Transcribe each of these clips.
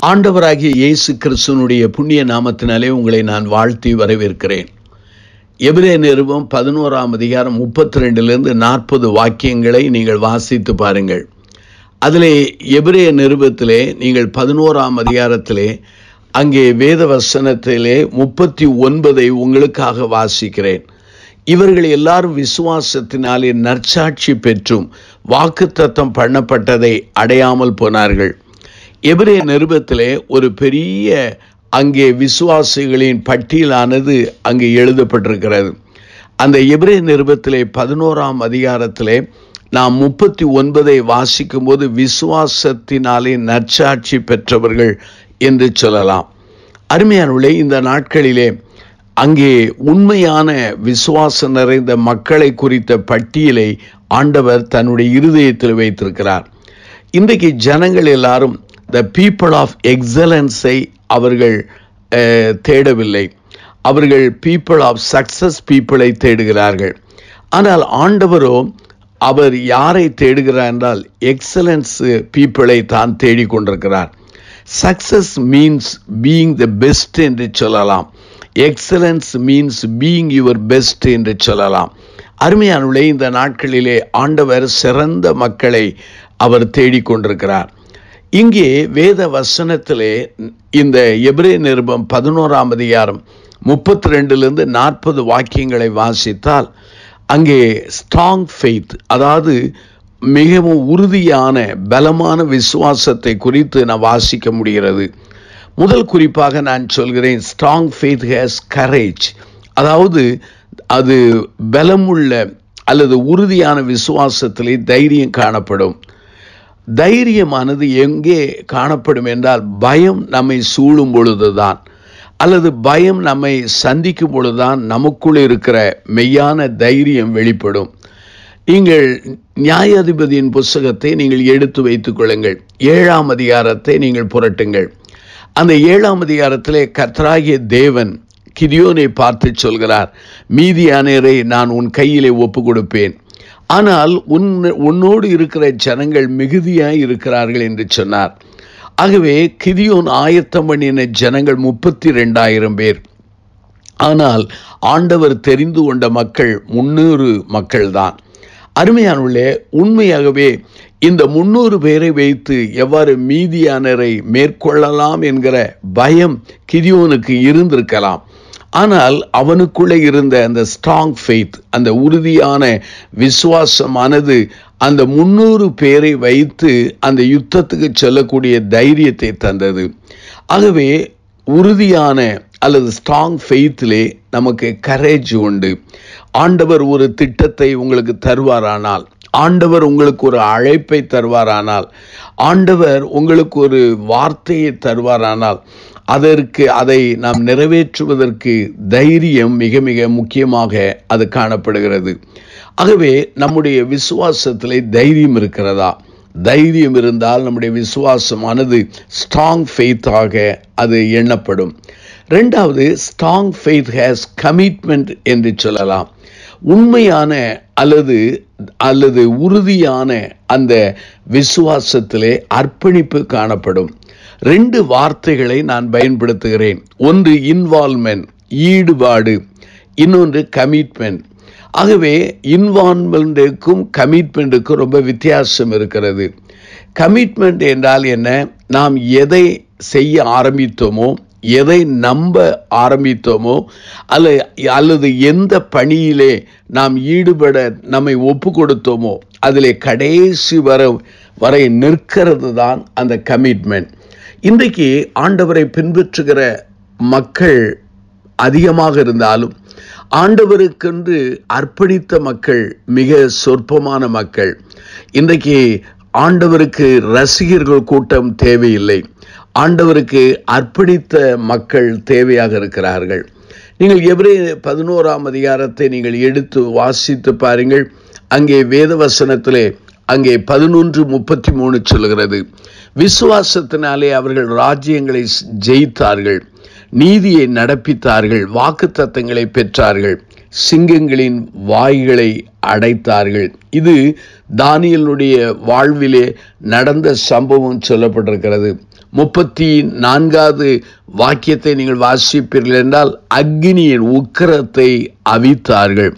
ஆண்டவராகிய இயேசு கிறிஸ்துவனுடைய புண்ணிய நாமத்தினாலே உங்களை நான் வாழ்த்தி வரவேற்கிறேன் எபிரே நிறுவம் பதினோராம் அதிகாரம் முப்பத்தி ரெண்டிலிருந்து நாற்பது வாக்கியங்களை நீங்கள் வாசித்து பாருங்கள் அதிலே எபிரே நிருபத்திலே நீங்கள் பதினோராம் அதிகாரத்திலே அங்கே வேத வசனத்திலே முப்பத்தி ஒன்பதை உங்களுக்காக வாசிக்கிறேன் இவர்கள் எல்லாரும் விசுவாசத்தினாலே நற்சாட்சி பெற்றும் வாக்குத்தத்தம் பண்ணப்பட்டதை அடையாமல் போனார்கள் எபிரே நிருபத்திலே ஒரு பெரிய அங்கே விசுவாசிகளின் பட்டியலானது அங்கே எழுதப்பட்டிருக்கிறது அந்த எபிரே நிருபத்திலே பதினோராம் அதிகாரத்திலே நாம் முப்பத்தி ஒன்பதை வாசிக்கும் போது விசுவாசத்தினாலே நற்சாட்சி பெற்றவர்கள் என்று சொல்லலாம் அருமையானவர்களே இந்த நாட்களிலே அங்கே உண்மையான விசுவாசம் நிறைந்த மக்களை குறித்த பட்டியலை ஆண்டவர் தன்னுடைய இருதயத்தில் வைத்திருக்கிறார் இன்றைக்கு ஜனங்கள் எல்லாரும் த பீப்புள் ஆஃப் எக்ஸலன்ஸை அவர்கள் அஹ், தேடவில்லை அவர்கள் பீப்புள் ஆஃப் சக்சஸ் பீப்புளை தேடுகிறார்கள் ஆனால் ஆண்டவரோ அவர் யாரை தேடுகிறார் என்றால் எக்ஸலன்ஸ் பீப்புளை தான் தேடிக்கொண்டிருக்கிறார் success means being the best என்று சொல்லலாம் excellence means being your best என்று சொல்லலாம் அருமையானுள்ளே இந்த நாட்களிலே ஆண்டவர் சிறந்த மக்களை அவர் தேடிக்கொண்டிருக்கிறார் இங்கே வேத வசனத்திலே இந்த எபிரே நிருபம் பதினோராம் அதிகாரம் முப்பத்தி ரெண்டுலேருந்து நாற்பது வாக்கியங்களை வாசித்தால் அங்கே ஸ்ட்ராங் ஃபெய்த் அதாவது மிகவும் உறுதியான பலமான விசுவாசத்தை குறித்து நான் வாசிக்க முடிகிறது முதல் குறிப்பாக நான் சொல்கிறேன் ஸ்ட்ராங் ஃபெய்த் ஹேஸ் கரேஜ் அதாவது அது பலமுள்ள அல்லது உறுதியான விசுவாசத்திலே தைரியம் காணப்படும் தைரியமானது எங்கே காணப்படும் என்றால் பயம் நம்மை சூழும் பொழுதுதான் அல்லது பயம் நம்மை சந்திக்கும் பொழுதுதான் நமக்குள் இருக்கிற மெய்யான தைரியம் வெளிப்படும் நீங்கள் நியாயாதிபதியின் புஸ்தகத்தை நீங்கள் எடுத்து வைத்துக் கொள்ளுங்கள் ஏழாம் அதிகாரத்தை நீங்கள் புரட்டுங்கள் அந்த ஏழாம் அதிகாரத்திலே கர்த்தராகிய தேவன் கிதியோனை பார்த்து சொல்கிறார் மீதியானரை நான் உன் கையிலே ஒப்பு கொடுப்பேன் ஆனால் உன் உன்னோடு இருக்கிற ஜனங்கள் மிகுதியாய் இருக்கிறார்கள் என்று சொன்னார் ஆகவே கிதியோன் ஆயத்தம் பண்ணின ஜனங்கள் முப்பத்தி ரெண்டாயிரம் பேர் ஆனால் ஆண்டவர் தெரிந்து கொண்ட மக்கள் முன்னூறு மக்கள்தான் அருமையானுள்ளே உண்மையாகவே இந்த முன்னூறு பேரை வைத்து எவ்வாறு மீதியானரை மேற்கொள்ளலாம் என்கிற பயம் கிதியோனுக்கு இருந்திருக்கலாம் ஆனால் அவனுக்குள்ளே இருந்த அந்த ஸ்ட்ராங் ஃபெய்த் அந்த உறுதியான விசுவாசமானது அந்த முன்னூறு பேரை வைத்து அந்த யுத்தத்துக்கு செல்லக்கூடிய தைரியத்தை தந்தது ஆகவே உறுதியான அல்லது ஸ்ட்ராங் ஃபெய்த்திலே நமக்கு கரேஜ் உண்டு ஆண்டவர் ஒரு திட்டத்தை உங்களுக்கு தருவாரானால் ஆண்டவர் உங்களுக்கு ஒரு அழைப்பை தருவாரானால் ஆண்டவர் உங்களுக்கு ஒரு வார்த்தையை தருவாரானால் அதற்கு அதை நாம் நிறைவேற்றுவதற்கு தைரியம் மிக மிக முக்கியமாக அது காணப்படுகிறது ஆகவே நம்முடைய விசுவாசத்திலே தைரியம் இருக்கிறதா தைரியம் இருந்தால் நம்முடைய விசுவாசமானது ஸ்ட்ராங் ஃபெய்த்தாக அது எண்ணப்படும் ரெண்டாவது ஸ்ட்ராங் ஃபெய்த் ஹேஸ் கமிட்மெண்ட் என்று சொல்லலாம் உண்மையான அல்லது அல்லது உறுதியான அந்த விசுவாசத்திலே அர்ப்பணிப்பு காணப்படும் ரெண்டு வார்த்தைகளை நான் பயன்படுத்துகிறேன் ஒன்று இன்வால்மெண்ட் ஈடுபாடு இன்னொன்று கமிட்மெண்ட் ஆகவே இன்வால்மெண்ட்டுக்கும் கமிட்மெண்ட்டுக்கும் ரொம்ப வித்தியாசம் இருக்கிறது கமிட்மெண்ட் என்றால் என்ன நாம் எதை செய்ய ஆரம்பித்தோமோ எதை நம்ப ஆரம்பித்தோமோ அல்ல அல்லது எந்த பணியிலே நாம் ஈடுபட நம்மை ஒப்பு கொடுத்தோமோ அதிலே கடைசி வர வரை நிற்கிறது தான் அந்த கமிட்மெண்ட் இன்றைக்கு ஆண்டவரை பின்பற்றுகிற மக்கள் அதிகமாக இருந்தாலும் ஆண்டவருக்கென்று அர்ப்பணித்த மக்கள் மிக சொற்பமான மக்கள் இன்றைக்கு ஆண்டவருக்கு ரசிகர்கள் கூட்டம் தேவையில்லை ஆண்டவருக்கு அர்ப்பணித்த மக்கள் தேவையாக இருக்கிறார்கள் நீங்கள் எவரே பதினோராம் அதிகாரத்தை நீங்கள் எடுத்து வாசித்து பாருங்கள் அங்கே வேத வசனத்திலே அங்கே பதினொன்று முப்பத்தி மூணு சொல்கிறது விசுவாசத்தினாலே அவர்கள் ராஜ்யங்களை ஜெயித்தார்கள் நீதியை நடப்பித்தார்கள் வாக்கு தத்தங்களை பெற்றார்கள் சிங்கங்களின் வாய்களை அடைத்தார்கள் இது தானியலுடைய வாழ்விலே நடந்த சம்பவம் சொல்லப்பட்டிருக்கிறது முப்பத்தி நான்காவது வாக்கியத்தை நீங்கள் வாசிப்பீர்கள் என்றால் அக்னியின் உக்கிரத்தை அவித்தார்கள்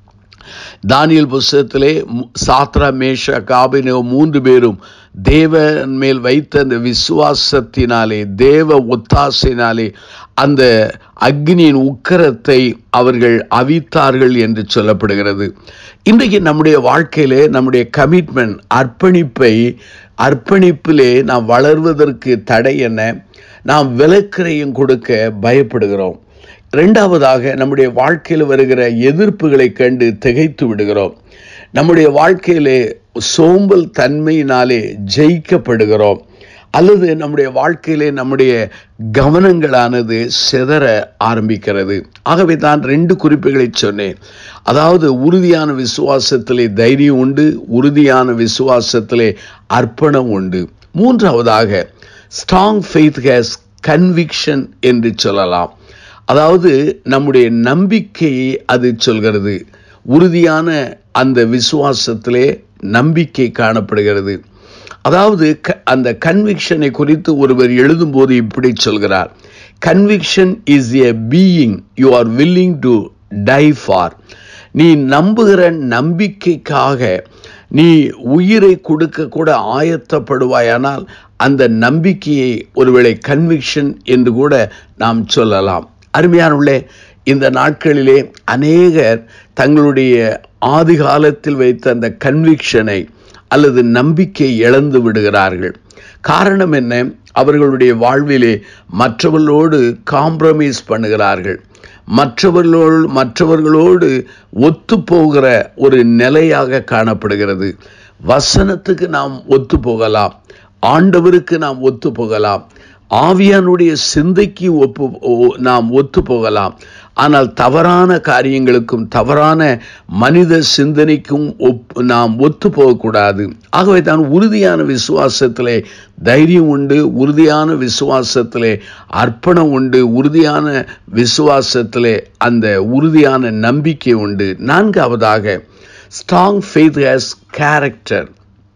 தானியல் புஸ்தகத்திலே சாத்ரா மேஷ காபினோ மூன்று பேரும் தேவன் மேல் வைத்த அந்த விசுவாசத்தினாலே தேவ ஒத்தாசையினாலே அந்த அக்னியின் உக்கரத்தை அவர்கள் அவித்தார்கள் என்று சொல்லப்படுகிறது இன்றைக்கு நம்முடைய வாழ்க்கையிலே நம்முடைய கமிட்மெண்ட் அர்ப்பணிப்பை அர்ப்பணிப்பிலே நாம் வளர்வதற்கு தடை என்ன நாம் விலக்கரையும் கொடுக்க பயப்படுகிறோம் ரெண்டாவதாக நம்முடைய வாழ்க்கையில் வருகிற எதிர்ப்புகளை கண்டு திகைத்து விடுகிறோம் நம்முடைய வாழ்க்கையிலே சோம்பல் தன்மையினாலே ஜெயிக்கப்படுகிறோம் அல்லது நம்முடைய வாழ்க்கையிலே நம்முடைய கவனங்களானது சிதற ஆரம்பிக்கிறது ஆகவே தான் ரெண்டு குறிப்புகளை சொன்னேன் அதாவது உறுதியான விசுவாசத்திலே தைரியம் உண்டு உறுதியான விசுவாசத்திலே அர்ப்பணம் உண்டு மூன்றாவதாக ஸ்ட்ராங் ஃபெய்த் ஹேஸ் கன்விக்ஷன் என்று சொல்லலாம் அதாவது நம்முடைய நம்பிக்கையை அது சொல்கிறது உறுதியான அந்த விசுவாசத்திலே நம்பிக்கை காணப்படுகிறது அதாவது அந்த கன்விக்ஷனை குறித்து ஒருவர் எழுதும்போது இப்படி சொல்கிறார் conviction is a being you are willing to die for நீ நம்புகிற நம்பிக்கைக்காக நீ உயிரை கொடுக்க கூட ஆயத்தப்படுவாயானால் அந்த நம்பிக்கையை ஒருவேளை கன்விக்ஷன் என்று கூட நாம் சொல்லலாம் அருமையானுள்ளே இந்த நாட்களிலே அநேகர் தங்களுடைய ஆதி காலத்தில் வைத்த அந்த கன்விக்ஷனை அல்லது நம்பிக்கை இழந்து விடுகிறார்கள் காரணம் என்ன அவர்களுடைய வாழ்விலே மற்றவர்களோடு காம்ப்ரமைஸ் பண்ணுகிறார்கள் மற்றவர்களோடு மற்றவர்களோடு ஒத்து போகிற ஒரு நிலையாக காணப்படுகிறது வசனத்துக்கு நாம் ஒத்து போகலாம் ஆண்டவருக்கு நாம் ஒத்து போகலாம் ஆவியானுடைய சிந்தைக்கு ஒப்பு நாம் ஒத்து போகலாம் ஆனால் தவறான காரியங்களுக்கும் தவறான மனித சிந்தனைக்கும் ஒப் நாம் ஒத்து போகக்கூடாது ஆகவே தான் உறுதியான விசுவாசத்திலே தைரியம் உண்டு உறுதியான விசுவாசத்திலே அர்ப்பணம் உண்டு உறுதியான விசுவாசத்திலே அந்த உறுதியான நம்பிக்கை உண்டு நான்காவதாக strong faith has character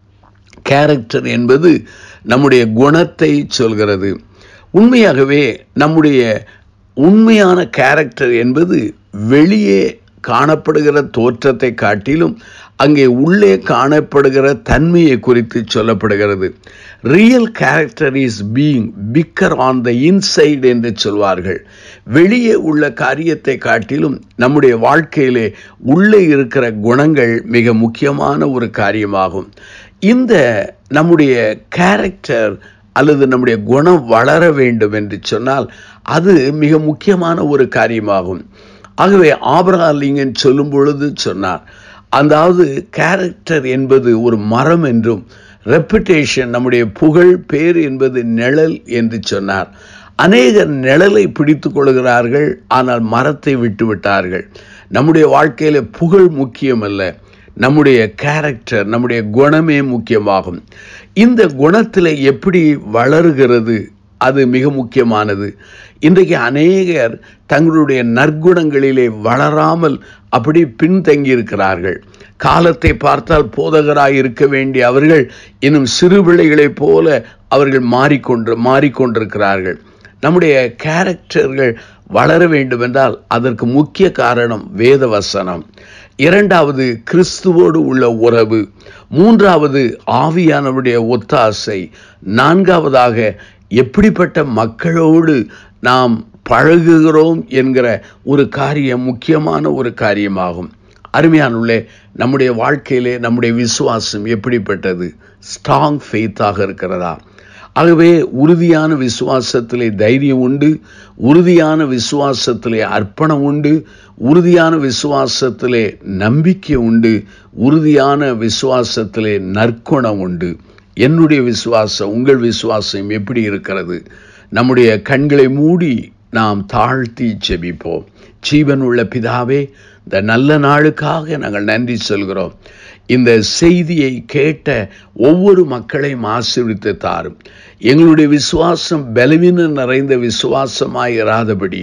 character என்பது நம்முடைய குணத்தை சொல்கிறது உண்மையாகவே நம்முடைய உண்மையான கேரக்டர் என்பது வெளியே காணப்படுகிற தோற்றத்தை காட்டிலும் அங்கே உள்ளே காணப்படுகிற தன்மையை குறித்து சொல்லப்படுகிறது real character is being bigger on the inside என்று சொல்வார்கள் வெளியே உள்ள காரியத்தை காட்டிலும் நம்முடைய வாழ்க்கையிலே உள்ளே இருக்கிற குணங்கள் மிக முக்கியமான ஒரு காரியமாகும் இந்த நம்முடைய கேரக்டர் அல்லது நம்முடைய குணம் வளர வேண்டும் என்று சொன்னால் அது மிக முக்கியமான ஒரு காரியமாகும் ஆகவே ஆபரகாலிங்கன் சொல்லும் பொழுது சொன்னார் அதாவது கேரக்டர் என்பது ஒரு மரம் என்றும் ரெப்புடேஷன் நம்முடைய புகழ் பேர் என்பது நிழல் என்று சொன்னார் அநேகர் நிழலை பிடித்து கொள்கிறார்கள் ஆனால் மரத்தை விட்டு விட்டார்கள் நம்முடைய வாழ்க்கையில புகழ் முக்கியமல்ல நம்முடைய கேரக்டர் நம்முடைய குணமே முக்கியமாகும் இந்த குணத்தில் எப்படி வளருகிறது அது மிக முக்கியமானது இன்றைக்கு அநேகர் தங்களுடைய நற்குணங்களிலே வளராமல் அப்படி பின்தங்கி இருக்கிறார்கள் காலத்தை பார்த்தால் போதகராய் இருக்க வேண்டிய அவர்கள் இன்னும் சிறு பிள்ளைகளைப் போல அவர்கள் மாறிக்கொண்டு மாறிக்கொண்டிருக்கிறார்கள் நம்முடைய கேரக்டர்கள் வளர வேண்டும் என்றால் அதற்கு முக்கிய காரணம் வேத வசனம் இரண்டாவது கிறிஸ்துவோடு உள்ள உறவு மூன்றாவது ஆவியானவருடைய ஒத்தாசை நான்காவதாக எப்படிப்பட்ட மக்களோடு நாம் பழகுகிறோம் என்கிற ஒரு காரியம் முக்கியமான ஒரு காரியமாகும் அருமையானுள்ளே நம்முடைய வாழ்க்கையிலே நம்முடைய விசுவாசம் எப்படிப்பட்டது ஸ்ட்ராங் ஃபெய்த்தாக இருக்கிறதா ஆகவே உறுதியான விசுவாசத்திலே தைரியம் உண்டு உறுதியான விசுவாசத்திலே அர்ப்பணம் உண்டு உறுதியான விசுவாசத்திலே நம்பிக்கை உண்டு உறுதியான விசுவாசத்திலே நற்குணம் உண்டு என்னுடைய விசுவாசம் உங்கள் விசுவாசம் எப்படி இருக்கிறது நம்முடைய கண்களை மூடி நாம் தாழ்த்தி செபிப்போம் ஜீவன் உள்ள பிதாவே இந்த நல்ல நாளுக்காக நாங்கள் நன்றி சொல்கிறோம் இந்த செய்தியை கேட்ட ஒவ்வொரு மக்களையும் ஆசீர்வித்து தாரும் எங்களுடைய விசுவாசம் பலவீனம் நிறைந்த விசுவாசமாய் இராதபடி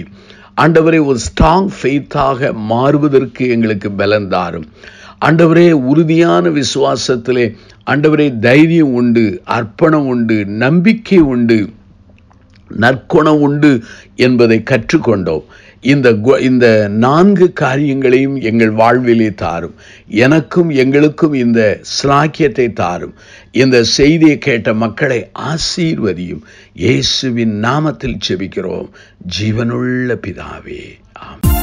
ஆண்டவரே ஒரு ஸ்ட்ராங் ஃபெய்த்தாக மாறுவதற்கு எங்களுக்கு பலன் தாரும் ஆண்டவரே உறுதியான விசுவாசத்திலே ஆண்டவரே தைரியம் உண்டு அர்ப்பணம் உண்டு நம்பிக்கை உண்டு நற்குணம் உண்டு என்பதை கற்றுக்கொண்டோம் இந்த கு- இந்த நான்கு காரியங்களையும் எங்கள் வாழ்விலே தாரும் எனக்கும் எங்களுக்கும் இந்த ஸ்லாக்கியத்தை தாரும் இந்த செய்தியை கேட்ட மக்களை ஆசீர்வதியும் இயேசுவின் நாமத்தில் செபிக்கிறோம் ஜீவனுள்ள பிதாவே ஆமென்